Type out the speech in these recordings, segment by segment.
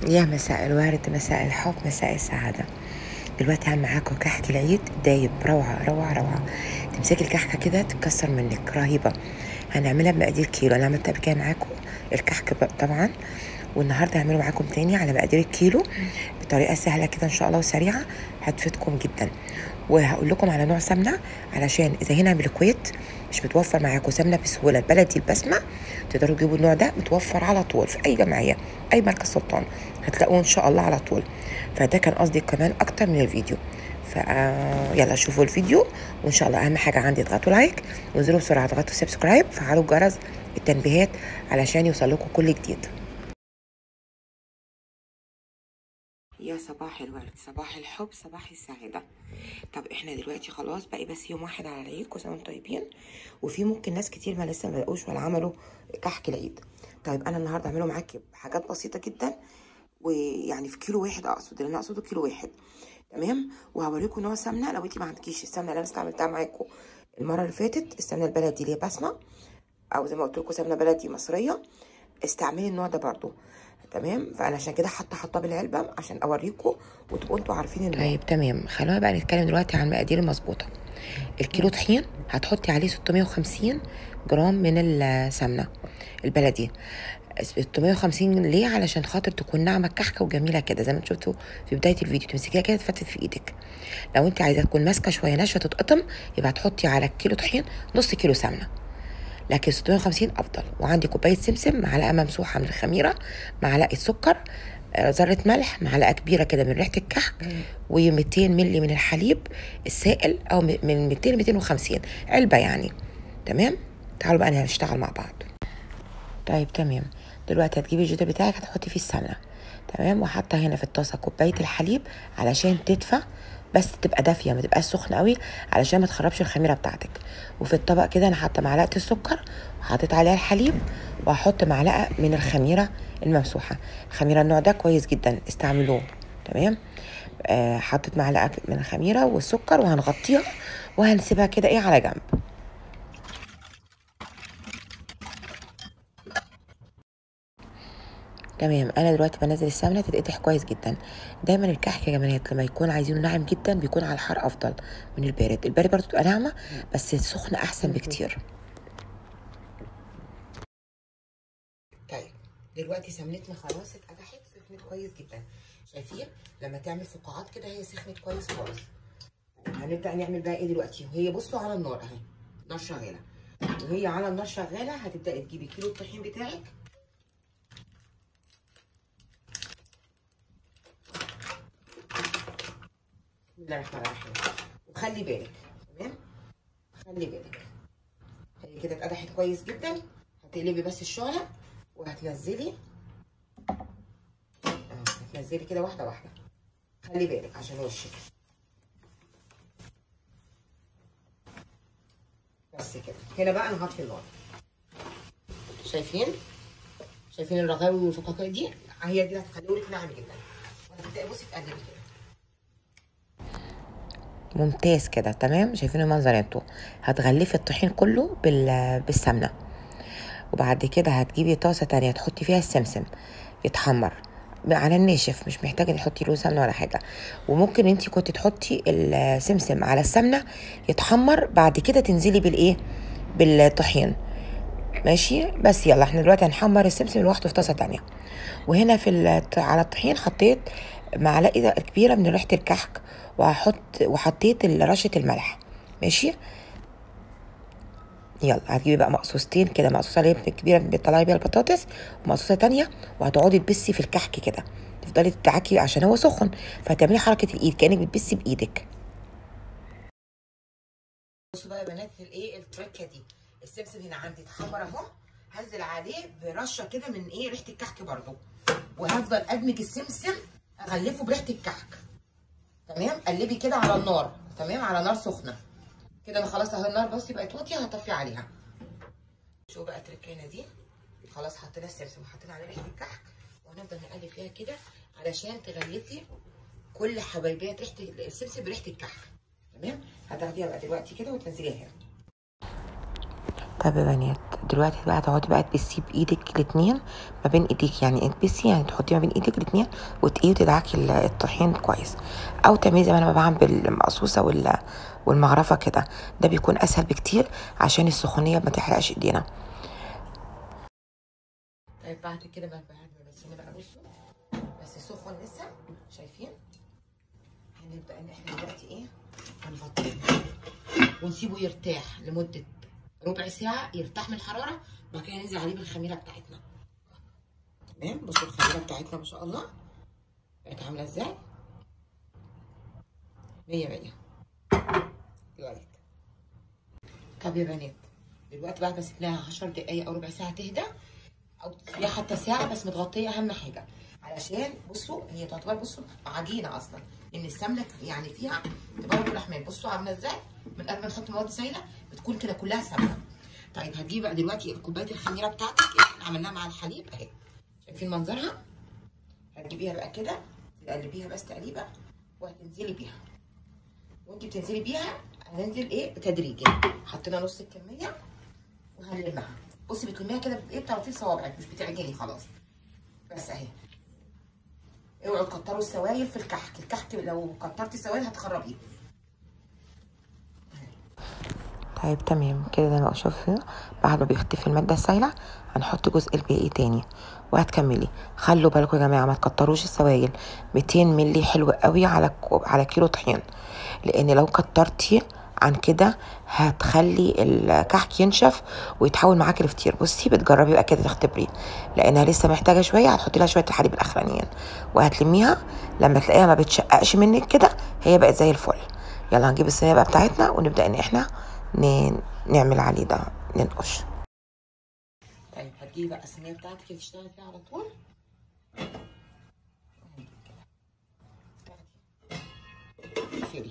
يا مساء الورد مساء الحب مساء السعادة دلوقتي هعمل معاكم كحك العيد دايب روعة روعة روعة تمسكي الكحكة كده تتكسر منك رهيبة هنعملها بمقادير كيلو انا عملتها قبل كده معاكم الكحك بقى طبعا والنهارده هعمله معاكم تاني على مقادير الكيلو بطريقة سهلة كده ان شاء الله وسريعة هتفيدكم جدا وهقول لكم على نوع سمنة علشان اذا هنا من الكويت مش متوفر معاكم سمنة بسهولة البلدي البسمة تقدروا تجيبوا النوع ده متوفر على طول في اي جمعية اي مركز سلطان هتلاقوه ان شاء الله على طول فده كان قصدي كمان اكتر من الفيديو ف يلا شوفوا الفيديو وان شاء الله اهم حاجه عندي اضغطوا لايك وانزلوا بسرعه اضغطوا سبسكرايب فعلوا الجرس التنبيهات علشان يوصل لكم كل جديد يا صباح الورد صباح الحب صباح السعاده طب احنا دلوقتي خلاص باقي بس يوم واحد على العيد كل سنه وانتم طيبين وفي ممكن ناس كتير ما لسه ما بدأوش ولا عملوا كحك العيد طيب انا النهارده هعمله معاكي بحاجات بسيطه جدا ويعني في كيلو واحد اقصد اللي انا اقصده كيلو واحد تمام وهوريكم نوع سمنه لو انت ما عندكيش السمنه اللي انا استعملتها معاكم المره اللي فاتت السمنه البلدي اللي هي بسمه او زي ما قلت لكم سمنه بلدي مصريه استعملي النوع ده برضو تمام فانا عشان كده حاطه حاطه بالعلبه عشان اوريكم وتبقوا انتوا عارفين النوع طيب تمام خلونا بقى نتكلم دلوقتي عن المقادير المظبوطه الكيلو طحين هتحطي عليه 650 جرام من السمنه البلدي 650 ليه علشان خاطر تكون ناعمه كحكه وجميله كده زي ما انتوا شفتوا في بدايه الفيديو تمسكيها كده تفتت في ايدك لو انت عايزه تكون ماسكه شويه ناشفه تتقطم يبقى هتحطي على الكيلو طحين نص كيلو سمنه لكن 650 افضل وعندي كوبايه سمسم معلقه ممسوحه من الخميره معلقه سكر ذره ملح معلقه كبيره كده من ريحه الكحك و200 مللي من الحليب السائل او من 200 ل 250 علبه يعني تمام تعالوا بقى نشتغل مع بعض طيب تمام دلوقتي هتجيبي الجدر بتاعك هتحطي فيه السمنه تمام وحاطه هنا في الطاسه كوبايه الحليب علشان تدفى بس تبقى دافيه ما تبقاش سخنه قوي علشان ما تخربش الخميره بتاعتك وفي الطبق كده انا حاطه معلقه السكر وحطيت عليها الحليب وهحط معلقه من الخميره الممسوحه الخميره النوع ده كويس جدا استعملوه تمام آه حطيت معلقه من الخميره والسكر وهنغطيها وهنسيبها كده ايه على جنب تمام انا دلوقتي بنزل السمنه تتقدح كويس جدا دايما الكحك يا جماعات لما يكون عايزينه ناعم جدا بيكون على الحار افضل من البارد البارد برضه تبقى ناعمه بس السخن احسن بكتير طيب دلوقتي سمنتنا خلاص اتقدحت سخنت كويس جدا شايفين لما تعمل فقاعات كده هي سخنت كويس خالص هنبدا نعمل بقى ايه دلوقتي وهي بصوا على النار اهي نار شغاله وهي على النار شغاله هتبداي تجيبي كيلو الطحين بتاعك بسم الله الرحمن الرحيم وخلي بالك تمام خلي بالك هي كده اتقدحت كويس جدا هتقلبي بس الشعله وهتنزلي اه هتنزلي كده واحده واحده خلي بالك عشان وشك بس كده هنا بقى انا هطفي النار شايفين شايفين الرغاوي والفقاقيع دي هي دي هتخليهولك ناعم جدا وهتبداي بصي تقلبي كده ممتاز كده تمام شايفين المنظر انتوا هتغلفي الطحين كله بالسمنه وبعد كده هتجيبي طاسه تانية تحطي فيها السمسم يتحمر على الناشف مش محتاجه تحطي له سمنه ولا حاجه وممكن انت كنت تحطي السمسم على السمنه يتحمر بعد كده تنزلي بالايه بالطحين ماشي بس يلا احنا دلوقتي هنحمر السمسم لوحده في طاسه تانية وهنا في على الطحين حطيت معلقه كبيره من ريحه الكحك وهحط وحطيت رشه الملح ماشي يلا هتجيبي بقى مقصوصتين كده مقصوصه اللي هي كبيره بتطلعي بيها البطاطس ومقصوصه تانية وهتقعدي تبسي في الكحك كده تفضلي تدعكي عشان هو سخن فهتعملي حركه الايد كانك بتبسي بايدك بصوا بقى يا بنات الايه التركه دي السمسم هنا عندي اتحمر اهو هنزل عليه برشه كده من ايه ريحه الكحك برضو وهفضل ادمج السمسم اغلفه بريحه الكحك تمام قلبي كده على النار تمام على نار سخنه كده انا خلاص اهو النار بصي بقت واطيه هطفي عليها شوفوا بقى التركينه دي خلاص حطينا السمسم وحطينا عليه ريحه الكحك وهنفضل نقلب فيها كده علشان تغلفي كل حبايبات ريحه السمسم بريحه الكحك تمام هتاخديها بقى دلوقتي كده وتنزليها هنا طب يا بنات دلوقتي بقى تقعدي بقى تبسي بايدك الاتنين ما بين ايديك يعني تبسي يعني تحطيه ما بين ايدك الاتنين وتقيه وتدعكي ال- الطحين كويس او تعملي زي ما انا بعمل بالمقصوصه وال والمغرفه كده ده بيكون اسهل بكتير عشان السخونيه ما تحرقش ايدينا طيب بعد كده بقى بعد ما بسينا بقى بصوا بس سخن لسه شايفين هنبدا ان احنا دلوقتي ايه هنغطيه ونسيبه يرتاح لمده ربع ساعه يرتاح من الحراره وبعد كده ننزل عليه بالخميره بتاعتنا تمام بصوا الخميره بتاعتنا ما شاء الله بقت عامله ازاي مية مية لايك طب يا بنات دلوقتي بعد ما سيبناها 10 دقايق او ربع ساعه تهدى او تسيبيها حتى ساعه بس متغطيه اهم حاجه علشان بصوا هي تعتبر بصوا عجينه اصلا ان السمنه يعني فيها تبارك الرحمن بصوا عامله ازاي من قبل ما نحط مواد سائله بتكون كده كلها سمنه طيب هتجيبي بقى دلوقتي كوبايه الخميره بتاعتك اللي احنا عملناها مع الحليب اهي شايفين منظرها هتجيبيها بقى كده تقلبيها بس تقليبه وهتنزلي بيها وانت بتنزلي بيها هننزل ايه تدريجي حطينا نص الكميه وهنلمها بصي بتلميها كده بايه بتعطيل صوابعك مش بتعجني خلاص بس اهي اوعوا تكتروا السوائل في الكحك الكحك لو كترتي السوائل هتخربيه طيب تمام كده زي ما شوفوا بعد ما بيختفي المادة السائلة هنحط جزء الباقي تاني وهتكملي خلوا بالكم يا جماعة ما تكتروش السوائل 200 ملي حلو قوي على كوب على كيلو طحين لان لو كترتي عن كده هتخلي الكحك ينشف ويتحول معاكي لفطير بصي بتجربي بقى كده تختبري لانها لسه محتاجه شويه هتحطي لها شويه الحليب الاخرانيين وهتلميها لما تلاقيها ما بتشققش منك كده هي بقت زي الفل يلا هنجيب الصينيه بقى بتاعتنا ونبدا ان احنا ن... نعمل عليه ده ننقش طيب هتجيبي بقى الصينيه بتاعتك اللي تشتغلي فيها على طول اقفلي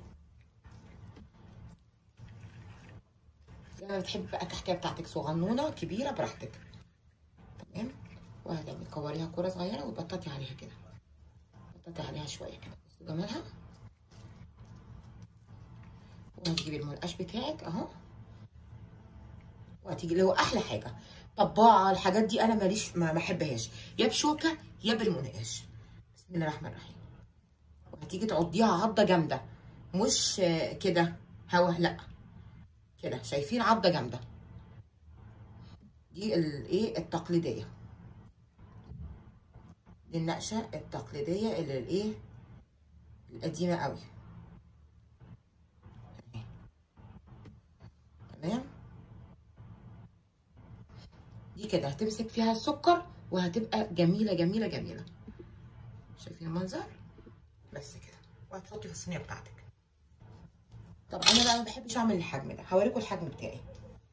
زي ما بتحبي بقى الكحكه بتاعتك صغنونه كبيره براحتك تمام وهتعملي كوريها كوره صغيره وتبططي عليها كده بططي عليها شويه كده بصوا جمالها وهتجيبي المنقاش بتاعك اهو وهتيجي اللي هو احلى حاجه طباعه الحاجات دي انا ماليش ما بحبهاش يا بشوكه يا بالمنقاش بسم الله الرحمن الرحيم وهتيجي تعضيها عضه جامده مش كده هوا لا كده شايفين عضه جامده دي الايه التقليديه دي النقشه التقليديه اللي الايه القديمه قوي تمام دي كده هتمسك فيها السكر وهتبقى جميله جميله جميله شايفين المنظر بس كده وهتحطي في الصينيه بتاعتك طب انا بقى ما بحبش اعمل الحجم ده هوريكم الحجم بتاعي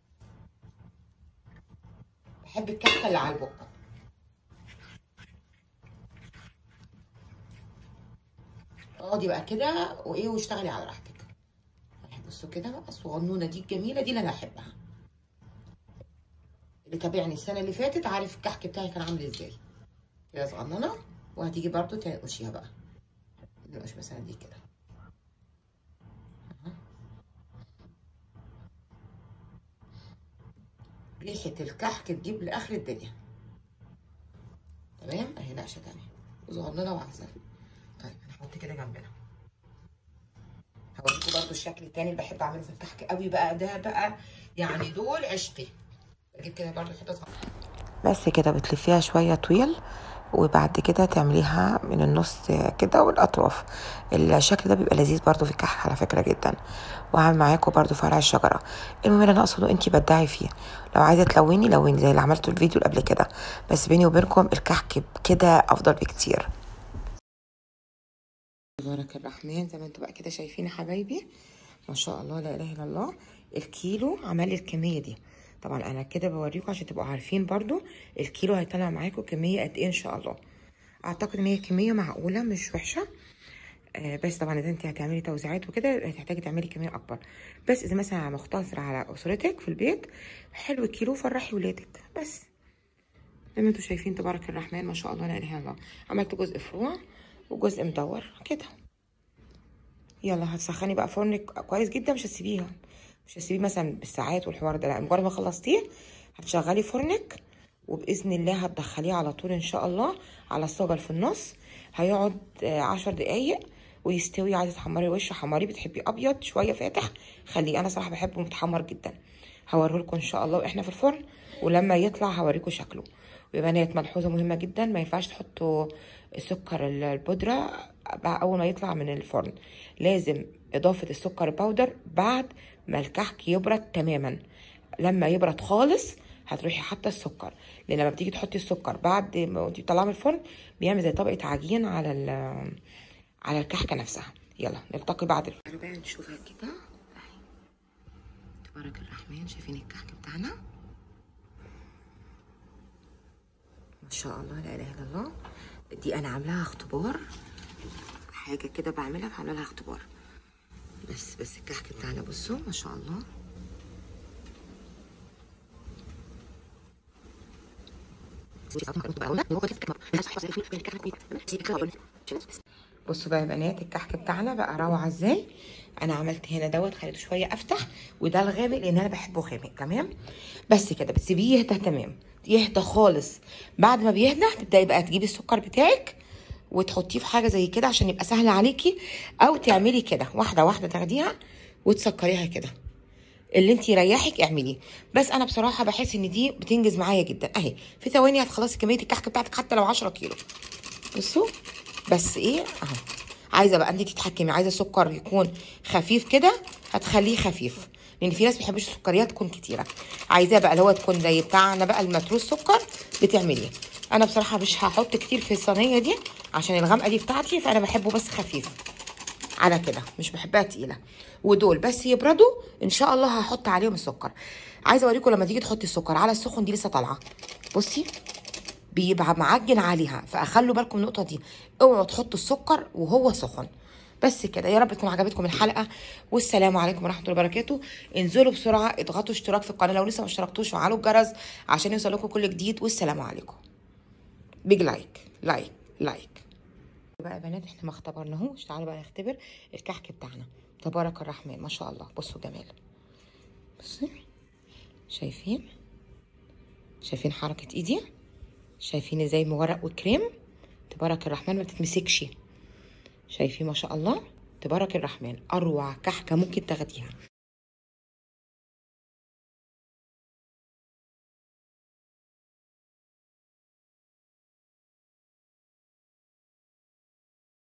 بحب الكحكه اللي على البق اقعدي بقى كده وايه واشتغلي على راحتك بصوا كده بقى الصغنونه دي الجميله دي اللي انا احبها اللي تابعني السنه اللي فاتت عارف الكحك بتاعي كان عامل ازاي كده صغننه وهتيجي برضو تنقشيها بقى ننقش مثلا دي كده ريحه الكحك تجيب لاخر الدنيا تمام اهي نقشه تانية صغننه وعسل طيب هنحط كده جنبنا هوريكم برضو الشكل التاني اللي بحب اعمله في الكحك قوي بقى ده بقى يعني دول عشقي بجيب كده برضو حته صغيره بس كده بتلفيها شويه طويل وبعد كده تعمليها من النص كده والاطراف الشكل ده بيبقى لذيذ برضو في الكحك على فكره جدا وهعمل معاكم برضو فرع الشجره المهم اللي انا اقصده انتي بدعي فيه لو عايزه تلوني لوني زي اللي عملته الفيديو اللي قبل كده بس بيني وبينكم الكحك كده افضل بكتير تبارك الرحمن زي ما انتوا بقى كده شايفين يا حبايبي ما شاء الله لا اله الا الله الكيلو عمل لي الكميه دي طبعا انا كده بوريكم عشان تبقوا عارفين برضو الكيلو هيطلع معاكم كميه قد ايه ان شاء الله اعتقد ان هي كميه معقوله مش وحشه آه بس طبعا اذا انت هتعملي توزيعات وكده هتحتاجي تعملي كميه اكبر بس اذا مثلا مختصره على اسرتك في البيت حلو الكيلو فرحي ولادك بس زي ما انتوا شايفين تبارك الرحمن ما شاء الله لا اله الا الله عملت جزء فروع وجزء مدور كده يلا هتسخني بقى فرنك كويس جدا مش هتسيبيها مش هتسيبيه مثلا بالساعات والحوار ده لا مجرد ما خلصتيه هتشغلي فرنك وباذن الله هتدخليه على طول ان شاء الله على الصاجل في النص هيقعد آه، عشر دقايق ويستوي عايزه تحمري وشه حمريه بتحبيه ابيض شويه فاتح خليه انا صراحه بحبه متحمر جدا هوريهولكم ان شاء الله واحنا في الفرن ولما يطلع هوريكم شكله ويا بنات ملحوظه مهمه جدا ما ينفعش تحطوا السكر ال- البودره بقى اول ما يطلع من الفرن لازم اضافه السكر باودر بعد ما الكحك يبرد تماما لما يبرد خالص هتروحي حاطه السكر لان لما بتيجي تحطي السكر بعد ما انتي بتطلعيه من الفرن بيعمل زي طبقه عجين على ال- على الكحكه نفسها يلا نلتقي بعد الفرن تعالوا بقى نشوفها كده اهي تبارك الرحمن شايفين الكحك بتاعنا ما شاء الله لا اله الا الله دي انا عاملاها اختبار حاجه كده بعملها بعمل لها اختبار بس بس الكحك بتاعنا بصوا ما شاء الله بصوا بقى يا بنات الكحك بتاعنا بقى روعه ازاي انا عملت هنا دوت خليته شويه افتح وده الغامق لان انا بحبه غامق تمام بس كده بتسيبيه يهدى تمام يهدى خالص بعد ما بيهدى تبداي بقى تجيبي السكر بتاعك وتحطيه في حاجه زي كده عشان يبقى سهل عليكي او تعملي كده واحده واحده تاخديها وتسكريها كده اللي انت يريحك اعمليه بس انا بصراحه بحس ان دي بتنجز معايا جدا اهي في ثواني هتخلصي كميه الكحك بتاعتك حتى لو 10 كيلو بصوا بس ايه اهو عايزه بقى انت تتحكمي عايزه السكر يكون خفيف كده هتخليه خفيف لان في ناس ما بيحبوش السكريات تكون كتيره عايزاه بقى اللي هو تكون زي بتاعنا بقى المتروس سكر بتعمليه انا بصراحه مش هحط كتير في الصينيه دي عشان الغامقه دي بتاعتي فانا بحبه بس خفيف على كده مش بحبها تقيله ودول بس يبردوا ان شاء الله هحط عليهم السكر عايزه اوريكم لما تيجي تحطي السكر على السخن دي لسه طالعه بصي بيبقى معجن عليها فاخلوا بالكم من النقطه دي اوعوا تحطوا السكر وهو سخن بس كده يا رب تكون عجبتكم الحلقه والسلام عليكم ورحمه الله وبركاته انزلوا بسرعه اضغطوا اشتراك في القناه لو لسه ما اشتركتوش وعلوا الجرس عشان يوصل لكم كل جديد والسلام عليكم بيج لايك لايك لايك بقى يا بنات احنا ما اختبرناهوش تعالوا بقى نختبر الكحك بتاعنا تبارك الرحمن ما شاء الله بصوا جمال بصي شايفين شايفين حركه ايدي شايفين ازاي مورق وكريم تبارك الرحمن ما بتتمسكش شايفين ما شاء الله تبارك الرحمن اروع كحكه ممكن تاخديها